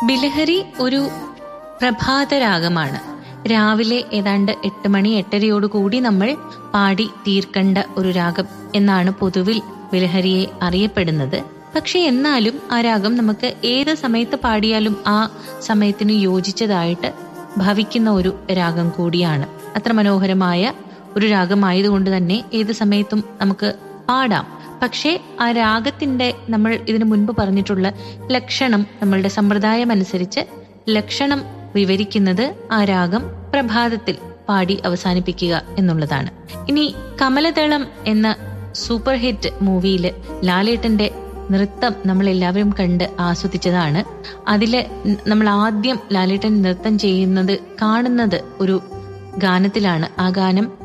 ബിലഹരി ഒരു പ്രഭാത രാഗമാണ് രാവിലെ ഏതാണ്ട് എട്ട് മണി എട്ടരയോടുകൂടി നമ്മൾ പാടി തീർക്കേണ്ട ഒരു രാഗം എന്നാണ് പൊതുവിൽ ബിലഹരിയെ അറിയപ്പെടുന്നത് പക്ഷെ എന്നാലും ആ രാഗം നമുക്ക് ഏത് സമയത്ത് പാടിയാലും ആ സമയത്തിന് യോജിച്ചതായിട്ട് ഭവിക്കുന്ന ഒരു രാഗം കൂടിയാണ് അത്ര മനോഹരമായ ഒരു രാഗമായതുകൊണ്ട് തന്നെ ഏത് സമയത്തും നമുക്ക് പാടാം പക്ഷേ ആ രാഗത്തിന്റെ നമ്മൾ ഇതിനു മുൻപ് പറഞ്ഞിട്ടുള്ള ലക്ഷണം നമ്മളുടെ സമ്പ്രദായം അനുസരിച്ച് ലക്ഷണം വിവരിക്കുന്നത് ആ രാഗം പ്രഭാതത്തിൽ പാടി അവസാനിപ്പിക്കുക എന്നുള്ളതാണ് ഇനി കമലദളം എന്ന സൂപ്പർ ഹിറ്റ് മൂവിയിൽ ലാലേട്ടന്റെ നൃത്തം നമ്മൾ എല്ലാവരും കണ്ട് ആസ്വദിച്ചതാണ് അതില് നമ്മൾ ആദ്യം ലാലേട്ടൻ നൃത്തം ചെയ്യുന്നത് കാണുന്നത് ഒരു ഗാനത്തിലാണ് ആ ഗാനം